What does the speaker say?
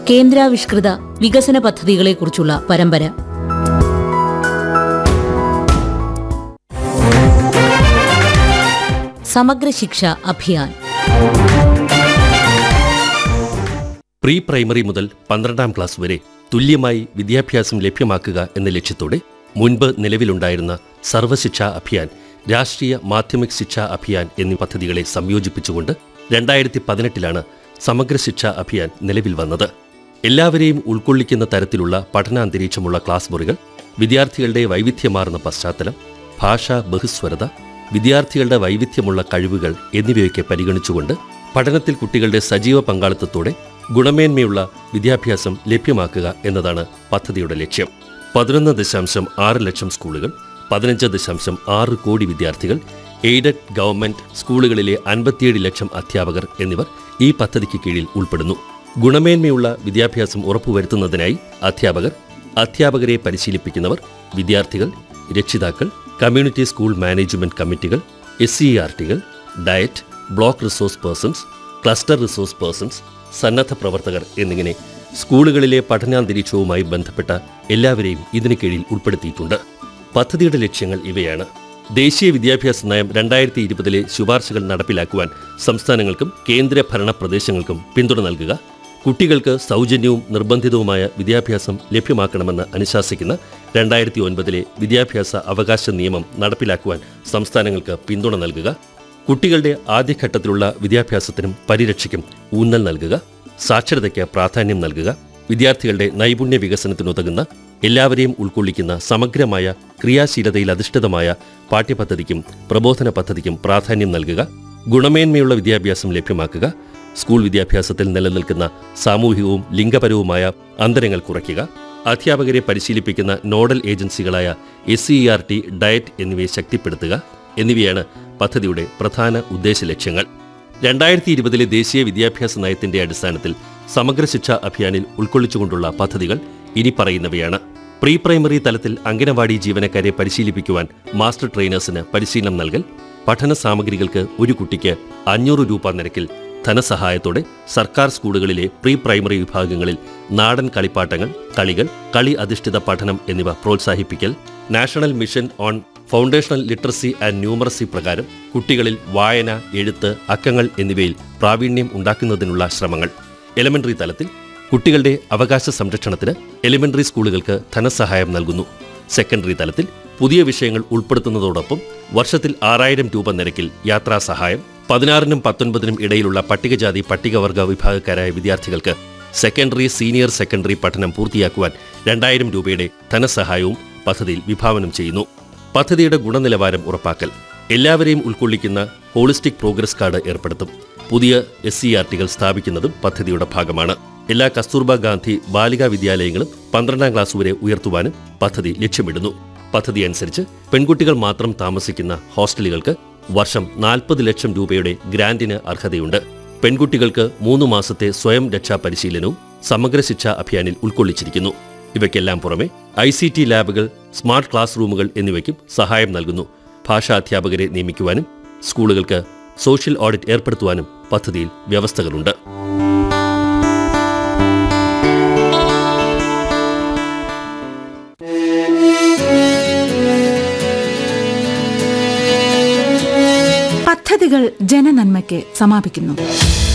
കേന്ദ്രാവിഷ്കൃത വികസന പദ്ധതികളെക്കുറിച്ചുള്ള പരമ്പര സമഗ്ര ശിക്ഷ അഭിയാൻ പ്രീ പ്രൈമറി മുതൽ പന്ത്രണ്ടാം ക്ലാസ് വരെ തുല്യമായി വിദ്യാഭ്യാസം ലഭ്യമാക്കുക എന്ന ലക്ഷ്യത്തോടെ മുൻപ് നിലവിലുണ്ടായിരുന്ന സർവശിക്ഷാ അഭിയാൻ രാഷ്ട്രീയ മാധ്യമിക് ശിക്ഷാ അഭിയാൻ എന്നീ പദ്ധതികളെ സംയോജിപ്പിച്ചുകൊണ്ട് രണ്ടായിരത്തി പതിനെട്ടിലാണ് സമഗ്ര ശിക്ഷാ അഭിയാൻ നിലവിൽ വന്നത് എല്ലാവരെയും ഉൾക്കൊള്ളിക്കുന്ന തരത്തിലുള്ള പഠനാന്തരീക്ഷമുള്ള ക്ലാസ് മുറികൾ വിദ്യാർത്ഥികളുടെ വൈവിധ്യമാർന്ന പശ്ചാത്തലം ഭാഷാ ബഹുസ്വരത വിദ്യാർത്ഥികളുടെ വൈവിധ്യമുള്ള കഴിവുകൾ എന്നിവയൊക്കെ പരിഗണിച്ചുകൊണ്ട് പഠനത്തിൽ കുട്ടികളുടെ സജീവ പങ്കാളിത്തത്തോടെ ഗുണമേന്മയുള്ള വിദ്യാഭ്യാസം ലഭ്യമാക്കുക എന്നതാണ് പദ്ധതിയുടെ ലക്ഷ്യം പതിനൊന്ന് ദശാംശം ആറ് ലക്ഷം സ്കൂളുകൾ പതിനഞ്ച് ദശാംശം ആറ് കോടി വിദ്യാർത്ഥികൾ എയ്ഡഡ് ഗവൺമെന്റ് സ്കൂളുകളിലെ അൻപത്തിയേഴ് ലക്ഷം അധ്യാപകർ എന്നിവർ ഈ പദ്ധതിക്ക് കീഴിൽ ഉൾപ്പെടുന്നു ഗുണമേന്മയുള്ള വിദ്യാഭ്യാസം ഉറപ്പുവരുത്തുന്നതിനായി അധ്യാപകർ അധ്യാപകരെ പരിശീലിപ്പിക്കുന്നവർ വിദ്യാർത്ഥികൾ രക്ഷിതാക്കൾ കമ്മ്യൂണിറ്റി സ്കൂൾ മാനേജ്മെന്റ് കമ്മിറ്റികൾ എസ് സി ആർ ടികൾ DIET block resource persons cluster resource persons സന്നദ്ധ പ്രവർത്തകർ എന്നിങ്ങനെ സ്കൂളുകളിലെ പഠനാന്തരീക്ഷവുമായി ബന്ധപ്പെട്ട എല്ലാവരെയും ഇതിന് കീഴിൽ ഉൾപ്പെടുത്തിയിട്ടുണ്ട് പദ്ധതിയുടെ ലക്ഷ്യങ്ങൾ ഇവയാണ് ദേശീയ വിദ്യാഭ്യാസ നയം രണ്ടായിരത്തി ഇരുപതിലെ ശുപാർശകൾ നടപ്പിലാക്കുവാൻ സംസ്ഥാനങ്ങൾക്കും കേന്ദ്ര ഭരണ പ്രദേശങ്ങൾക്കും പിന്തുണ നൽകുക കുട്ടികൾക്ക് സൗജന്യവും നിർബന്ധിതവുമായ വിദ്യാഭ്യാസം ലഭ്യമാക്കണമെന്ന് അനുശാസിക്കുന്ന രണ്ടായിരത്തി ഒൻപതിലെ വിദ്യാഭ്യാസ അവകാശ നിയമം നടപ്പിലാക്കുവാൻ സംസ്ഥാനങ്ങൾക്ക് പിന്തുണ നൽകുക കുട്ടികളുടെ ആദ്യഘട്ടത്തിലുള്ള വിദ്യാഭ്യാസത്തിനും പരിരക്ഷയ്ക്കും ഊന്നൽ നൽകുക സാക്ഷരതയ്ക്ക് പ്രാധാന്യം നൽകുക വിദ്യാർത്ഥികളുടെ നൈപുണ്യ വികസനത്തിനുതകുന്ന എല്ലാവരെയും ഉൾക്കൊള്ളിക്കുന്ന സമഗ്രമായ ക്രിയാശീലതയിൽ അധിഷ്ഠിതമായ പാഠ്യപദ്ധതിക്കും പ്രബോധന പദ്ധതിക്കും പ്രാധാന്യം നൽകുക ഗുണമേന്മയുള്ള വിദ്യാഭ്യാസം ലഭ്യമാക്കുക സ്കൂൾ വിദ്യാഭ്യാസത്തിൽ നിലനിൽക്കുന്ന സാമൂഹികവും ലിംഗപരവുമായ അന്തരങ്ങൾ കുറയ്ക്കുക അധ്യാപകരെ പരിശീലിപ്പിക്കുന്ന നോഡൽ ഏജൻസികളായ S C R T DIET എന്നിവയെ ശക്തിപ്പെടുത്തുക എന്നിവയാണ് പദ്ധതിയുടെ പ്രധാന ഉദ്ദേശ ലക്ഷ്യങ്ങൾ രണ്ടായിരത്തി ഇരുപതിലെ ദേശീയ വിദ്യാഭ്യാസ നയത്തിന്റെ അടിസ്ഥാനത്തിൽ സമഗ്ര ശിക്ഷാ അഭിയാനിൽ ഉൾക്കൊള്ളിച്ചുകൊണ്ടുള്ള പദ്ധതികൾ ഇനി പറയുന്നവയാണ് പ്രീ പ്രൈമറി തലത്തിൽ അംഗനവാടി ജീവനക്കാരെ പരിശീലിപ്പിക്കുവാൻ മാസ്റ്റർ ട്രെയിനേഴ്സിന് പരിശീലനം നൽകൽ പഠന സാമഗ്രികൾക്ക് ഒരു കുട്ടിക്ക് അഞ്ഞൂറ് രൂപ നിരക്കിൽ ധനസഹായത്തോടെ സർക്കാർ സ്കൂളുകളിലെ പ്രീ പ്രൈമറി വിഭാഗങ്ങളിൽ നാടൻ കളിപ്പാട്ടങ്ങൾ കളികൾ കളി അധിഷ്ഠിത പഠനം എന്നിവ പ്രോത്സാഹിപ്പിക്കൽ National Mission on Foundational Literacy and Numeracy പ്രകാരം കുട്ടികളിൽ വായന എഴുത്ത് അക്കങ്ങൾ എന്നിവയിൽ പ്രാവീണ്യം ഉണ്ടാക്കുന്നതിനുള്ള ശ്രമങ്ങൾ എലിമെന്ററി തലത്തിൽ കുട്ടികളുടെ അവകാശ സംരക്ഷണത്തിന് എലിമെന്ററി സ്കൂളുകൾക്ക് ധനസഹായം നൽകുന്നു സെക്കൻഡറി തലത്തിൽ പുതിയ വിഷയങ്ങൾ ഉൾപ്പെടുത്തുന്നതോടൊപ്പം വർഷത്തിൽ ആറായിരം രൂപ നിരക്കിൽ യാത്രാ സഹായം പതിനാറിനും പത്തൊൻപതിനും ഇടയിലുള്ള പട്ടികജാതി പട്ടികവർഗ വിഭാഗക്കാരായ വിദ്യാർത്ഥികൾക്ക് സെക്കൻഡറി സീനിയർ സെക്കൻഡറി പഠനം പൂർത്തിയാക്കുവാൻ രണ്ടായിരം രൂപയുടെ ധനസഹായവും പദ്ധതിയിൽ വിഭാവനം ചെയ്യുന്നു പദ്ധതിയുടെ ഗുണനിലവാരം ഉറപ്പാക്കൽ എല്ലാവരെയും ഉൾക്കൊള്ളിക്കുന്ന ഹോളിസ്റ്റിക് പ്രോഗ്രസ് കാർഡ് ഏർപ്പെടുത്തും പുതിയ എസ് സി ആർ ടികൾ സ്ഥാപിക്കുന്നതും പദ്ധതിയുടെ ഭാഗമാണ് എല്ലാ കസ്തൂർബ ഗാന്ധി ബാലികാ വിദ്യാലയങ്ങളും പന്ത്രണ്ടാം ക്ലാസ് വരെ ഉയർത്തുവാനും പദ്ധതി ലക്ഷ്യമിടുന്നു പദ്ധതി അനുസരിച്ച് പെൺകുട്ടികൾ മാത്രം താമസിക്കുന്ന ഹോസ്റ്റലുകൾക്ക് വർഷം നാൽപ്പത് ലക്ഷം രൂപയുടെ ഗ്രാന്റിന് അർഹതയുണ്ട് പെൺകുട്ടികൾക്ക് മൂന്ന് മാസത്തെ സ്വയം രക്ഷാ പരിശീലനവും സമഗ്ര ശിക്ഷാ അഭിയാനിൽ ഉൾക്കൊള്ളിച്ചിരിക്കുന്നു ഇവയ്ക്കെല്ലാം പുറമെ ഐ സി ടി ലാബുകൾ സ്മാർട്ട് ക്ലാസ് റൂമുകൾ എന്നിവയ്ക്കും സഹായം നൽകുന്നു ഭാഷാ അധ്യാപകരെ നിയമിക്കുവാനും സ്കൂളുകൾക്ക് സോഷ്യൽ ഓഡിറ്റ് ഏർപ്പെടുത്തുവാനും പദ്ധതിയിൽ വ്യവസ്ഥകളുണ്ട് പദ്ധതികൾ ജനനന്മയ്ക്ക് സമാപിക്കുന്നു